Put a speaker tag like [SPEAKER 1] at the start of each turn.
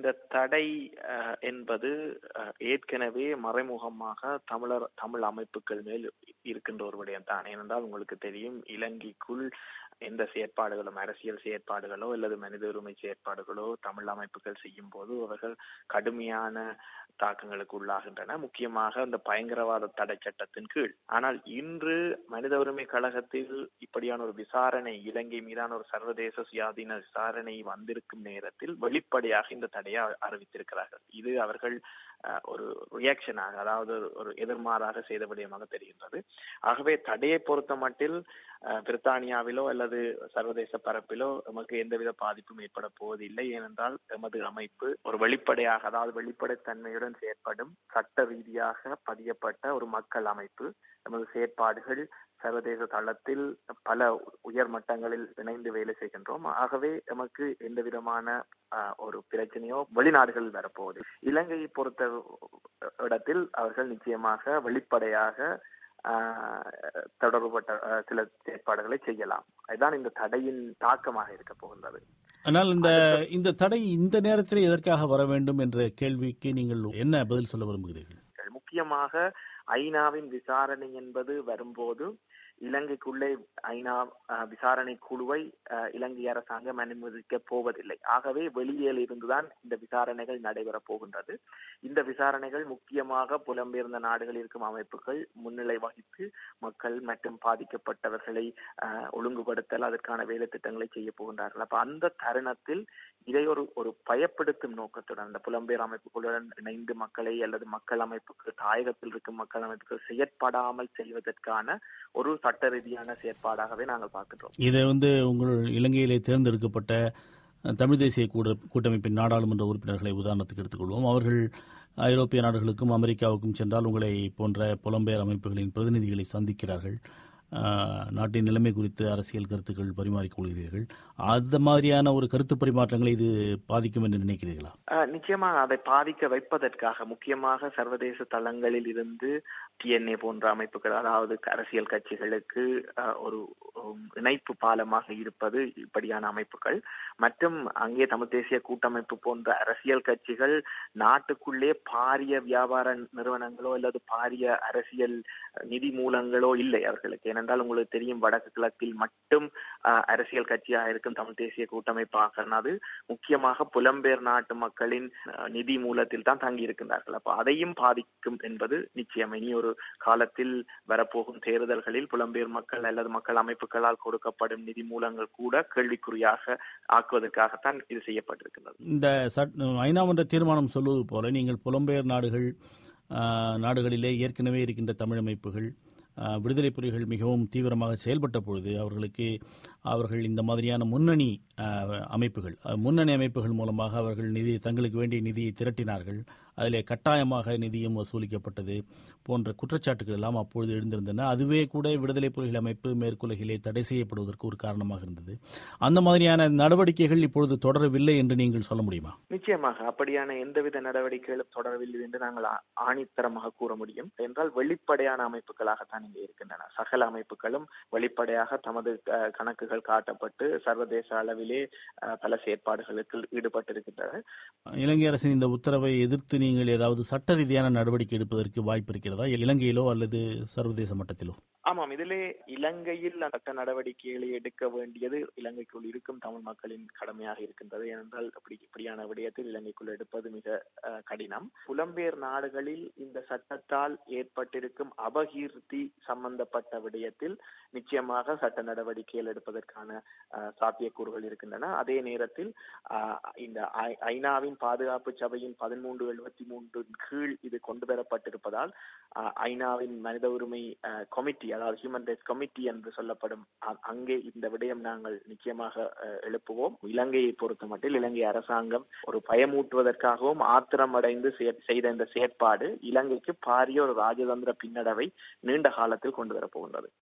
[SPEAKER 1] இந்த தடை அஹ், என்பது அஹ், ஏற்கனவே மறைமுகமாக தமிழர் தமிழ் அமைப்புகள் மேல் இருக்கின்ற ஒரு விடயம் தான் ஏனென்றால் உங்களுக்கு தெரியும் இலங்கைக்குள் எந்த செயற்பாடுகளும் அரசியல் செயற்பாடுகளோ அல்லது மனித உரிமை செயற்பாடுகளோ தமிழ் அமைப்புகள் செய்யும் போது அவர்கள் கடுமையான தாக்கங்களுக்கு உள்ளாகின்றன முக்கியமாக அந்த பயங்கரவாத தடை சட்டத்தின் கீழ் ஆனால் இன்று மனித உரிமை கழகத்தில் இப்படியான ஒரு விசாரணை இலங்கை மீதான ஒரு சர்வதேச சுயாதீன விசாரணை வந்திருக்கும் நேரத்தில் வெளிப்படையாக இந்த தடையை அறிவித்திருக்கிறார்கள் இது அவர்கள் அஹ், ஒரு ரியாக்ஷனாக அதாவது ஒரு- ஒரு எதிர்மாறாக செய்த விடயமாக தெரிகின்றது ஆகவே தடையை பொறுத்த மட்டில் அஹ், பிரித்தானியாவிலோ அல்லது சர்வதேச பரப்பிலோ நமக்கு எந்தவித பாதிப்பும் ஏற்பட போவதில்லை ஏனென்றால் எமது அமைப்பு ஒரு வெளிப்படையாக அதாவது வெளிப்படைத்தன்மையுடன் செயற்படும் சட்ட ரீதியாக பதியப்பட்ட ஒரு மக்கள் அமைப்பு நமது செயற்பாடுகள் சர்வதேச தளத்தில் பல உயர் மட்டங்களில் இணைந்து வேலை செய்கின்றோம் ஆகவே நமக்கு எந்த விதமான அஹ், ஒரு பிரச்சனையோ வெளிநாடுகளில் வரப்போவது இலங்கையை பொறுத்த இடத்தில் அவர்கள் நிச்சயமாக வெளிப்படையாக ஆஹ், தொடர்புபட்ட அஹ், சில செயற்பாடுகளை செய்யலாம் அதுதான் இந்த தடையின் தாக்கமாக இருக்க போகின்றது
[SPEAKER 2] ஆனால் இந்த இந்த தடை இந்த நேரத்தில் எதற்காக வர வேண்டும் என்ற கேள்விக்கு நீங்கள் என்ன பதில் சொல்ல விரும்புகிறீர்கள்
[SPEAKER 1] முக்கியமாக ஐநாவின் விசாரணை என்பது வரும்போது இலங்கைக்குள்ளே ஐநா அஹ், விசாரணை குழுவை அஹ், இலங்கை அரசாங்கம் அனுமதிக்க போவதில்லை ஆகவே வெளியில் இருந்துதான் இந்த விசாரணைகள் நடைபெறப் போகின்றது இந்த விசாரணைகள் முக்கியமாக புலம்பெயர்ந்த நாடுகளில் இருக்கும் அமைப்புகள் முன்னிலை வகித்து மக்கள் மற்றும் பாதிக்கப்பட்டவர்களை அஹ், ஒழுங்குபடுத்தல் அதற்கான வேலை திட்டங்களை செய்ய போகின்றார்கள் அப்ப அந்த தருணத்தில் இதை ஒரு ஒரு பயப்படுத்தும் நோக்கத்துடன் அந்த புலம்பெயர் அமைப்புகளுடன் இணைந்து மக்களை அல்லது மக்கள் அமைப்புகள் தாயகத்தில் இருக்கும் மக்கள் அமைப்புகள் செயற்படாமல் செய்வதற்கான ஒரு சட்ட ரீதியான செயற்பாடாகவே நாங்கள் பார்க்கின்றோம்
[SPEAKER 2] இதை வந்து உங்கள் இலங்கையிலே தேர்ந்தெடுக்கப்பட்ட அஹ், தமிழ் தேசிய கூட கூட்டமைப்பின் நாடாளுமன்ற உறுப்பினர்களை உதாரணத்துக்கு எடுத்துக்கொள்வோம் அவர்கள் ஐரோப்பிய நாடுகளுக்கும் அமெரிக்காவுக்கும் சென்றால் உங்களை போன்ற புலம்பெயர் அமைப்புகளின் பிரதிநிதிகளை சந்திக்கிறார்கள் அஹ், நாட்டின் நிலைமை குறித்து அரசியல் கருத்துக்கள் பரிமாறிக்கொள்கிறீர்கள் அந்த மாதிரியான ஒரு கருத்து பரிமாற்றங்களை இது பாதிக்கும் என்று நினைக்கிறீர்களா
[SPEAKER 1] அஹ், நிச்சயமாக அதை பாதிக்க வைப்பதற்காக முக்கியமாக சர்வதேச தளங்களில் இருந்து டிஎன்ஏ போன்ற அமைப்புகள் அதாவது அரசியல் கட்சிகளுக்கு அஹ், ஒரு உம், இணைப்பு பாலமாக இருப்பது இப்படியான அமைப்புகள் மற்றும் அங்கே தமிழ் தேசிய கூட்டமைப்பு போன்ற அரசியல் கட்சிகள் நாட்டுக்குள்ளே பாரிய வியாபார நிறுவனங்களோ அல்லது பாரிய அரசியல் நிதி மூலங்களோ இல்லை அவர்களுக்கு ஏனென்றால் உங்களுக்கு தெரியும் வடக்கு கிழக்கில் மட்டும் அஹ், அரசியல் காட்சியாக இருக்கும் தமிழ் தேசிய கூட்டமைப்பாக அது முக்கியமாக புலம்பெயர் நாட்டு மக்களின் அஹ், நிதி மூலத்தில் தான் தங்கி இருக்கின்றார்கள் அப்ப அதையும் பாதிக்கும் என்பது நிச்சயம் இனி ஒரு காலத்தில் வரப்போகும் தேர்தல்களில் புலம்பெயர் மக்கள் அல்லது மக்கள் அமைப்புகளால் கொடுக்கப்படும் நிதி மூலங்கள் கூட கேள்விக்குறியாக ஆக்குவதற்காகத்தான் இது செய்யப்பட்டிருக்கின்றது
[SPEAKER 2] இந்த சட் ஐநாமன்ற தீர்மானம் சொல்வது போல நீங்கள் புலம்பெயர் நாடுகள் ஆஹ், நாடுகளிலே ஏற்கனவே இருக்கின்ற தமிழ் அமைப்புகள் ஆஹ், விடுதலை புலிகள் மிகவும் தீவிரமாக செயல்பட்ட பொழுது அவர்களுக்கு அவர்கள் இந்த மாதிரியான முன்னணி ஆஹ், அமைப்புகள் அஹ், முன்னணி அமைப்புகள் மூலமாக அவர்கள் நிதி தங்களுக்கு வேண்டிய நிதியை திரட்டினார்கள் அதிலே கட்டாயமாக நிதியும் வசூலிக்கப்பட்டது போன்ற குற்றச்சாட்டுகள் எல்லாம் அப்பொழுது எழுந்திருந்தன அதுவே கூட விடுதலை புலிகள் அமைப்பு மேற்குலகிலே தடை செய்யப்படுவதற்கு ஒரு காரணமாக இருந்தது அந்த மாதிரியான நடவடிக்கைகள் இப்பொழுது தொடரவில்லை என்று நீங்கள் சொல்ல முடியுமா
[SPEAKER 1] நிச்சயமாக அப்படியான எந்தவித நடவடிக்கைகளும் தொடரவில்லை என்று நாங்கள் ஆ- ஆணித்தரமாக கூற முடியும் என்றால் வெளிப்படையான அமைப்புகளாகத்தான் இங்கே இருக்கின்றன சகல அமைப்புகளும் வெளிப்படையாக தமது அஹ், கணக்குகள் காட்டப்பட்டு சர்வதேச அளவிலே அஹ், பல செயற்பாடுகளுக்கு ஈடுபட்டிருக்கின்றன
[SPEAKER 2] இலங்கை அரசின் இந்த உத்தரவை எதிர்த்து நீங்கள் ஏதாவது சட்ட ரீதியான நடவடிக்கை எடுப்பதற்கு வாய்ப்பு இருக்கிறதா இலங்கையிலோ அல்லது சர்வதேச மட்டத்திலோ
[SPEAKER 1] ஆமாம் இதிலே இலங்கையில் சட்ட நடவடிக்கைகளை எடுக்க வேண்டியது இலங்கைக்குள் இருக்கும் தமிழ் மக்களின் கடமையாக இருக்கின்றது ஏனென்றால் அப்படி இப்படியான விடயத்தில் இலங்கைக்குள் எடுப்பது மிக அஹ், கடினம் புலம்பெயர் நாடுகளில் இந்த சட்டத்தால் ஏற்பட்டிருக்கும் அபகீர்த்தி சம்பந்தப்பட்ட விடயத்தில் நிச்சயமாக சட்ட நடவடிக்கைகள் எடுப்பதற்கான அஹ், சாத்தியக்கூறுகள் இருக்கின்றன அதே நேரத்தில் அஹ், இந்த ஐ- ஐநாவின் பாதுகாப்பு சபையின் பதிமூன்று எழுபத்தி மூன்று கீழ் இது கொண்டு வரப்பட்டிருப்பதால் அஹ், ஐநாவின் மனித உரிமை அஹ், கமிட்டி அதாவது ஹியூமன் ரைட்ஸ் கமிட்டி என்று சொல்லப்படும் அ- அங்கே இந்த விடயம் நாங்கள் நிச்சயமாக அஹ், எழுப்புவோம் இலங்கையை பொறுத்த மட்டில் இலங்கை அரசாங்கம் ஒரு பயமூட்டுவதற்காகவும் ஆத்திரமடைந்து செயற்- செய்த இந்த செயற்பாடு இலங்கைக்கு பாரிய ஒரு ராஜதந்திர பின்னடைவை நீண்ட காலத்தில் கொண்டு வரப்போகின்றது